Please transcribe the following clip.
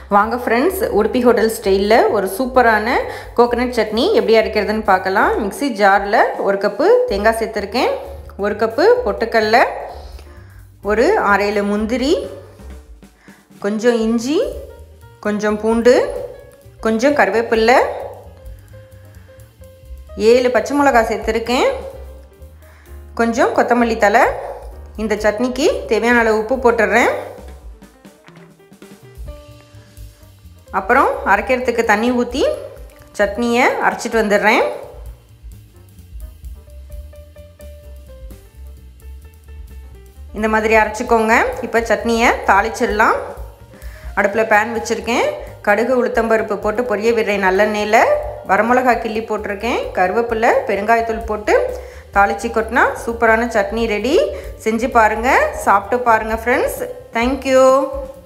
வாங்க friends Udupi hotel ஸ்டைலில் ஒரு சூப்பரான கோகனட் சட்னி எப்படி அரைக்கிறதுன்னு பார்க்கலாம் மிக்ஸி ஜாரில் ஒரு கப்பு தேங்காய் சேர்த்துருக்கேன் ஒரு கப்பு பொட்டுக்கடல ஒரு அரையில் முந்திரி கொஞ்சம் இஞ்சி கொஞ்சம் பூண்டு கொஞ்சம் கருவேப்பில்லை ஏழு பச்சை மிளகாய் சேர்த்துருக்கேன் கொஞ்சம் கொத்தமல்லி தலை இந்த சட்னிக்கு தேவையான அளவு உப்பு போட்டுடுறேன் அப்புறம் அரைக்கிறதுக்கு தண்ணி ஊற்றி சட்னியை அரைச்சிட்டு வந்துடுறேன் இந்த மாதிரி அரைச்சிக்கோங்க இப்போ சட்னியை தாளிச்சிடலாம் அடுப்பில் பேன் வச்சுருக்கேன் கடுகு உளுத்தம்பருப்பு போட்டு பொரிய விடுறேன் நல்லெண்ணெயில் வரமிளகா கிள்ளி போட்டிருக்கேன் கருவேப்பிலை பெருங்காயத்தூள் போட்டு தாளிச்சு கொட்டினா சூப்பரான சட்னி ரெடி செஞ்சு பாருங்கள் சாப்பிட்டு பாருங்கள் ஃப்ரெண்ட்ஸ் தேங்க்யூ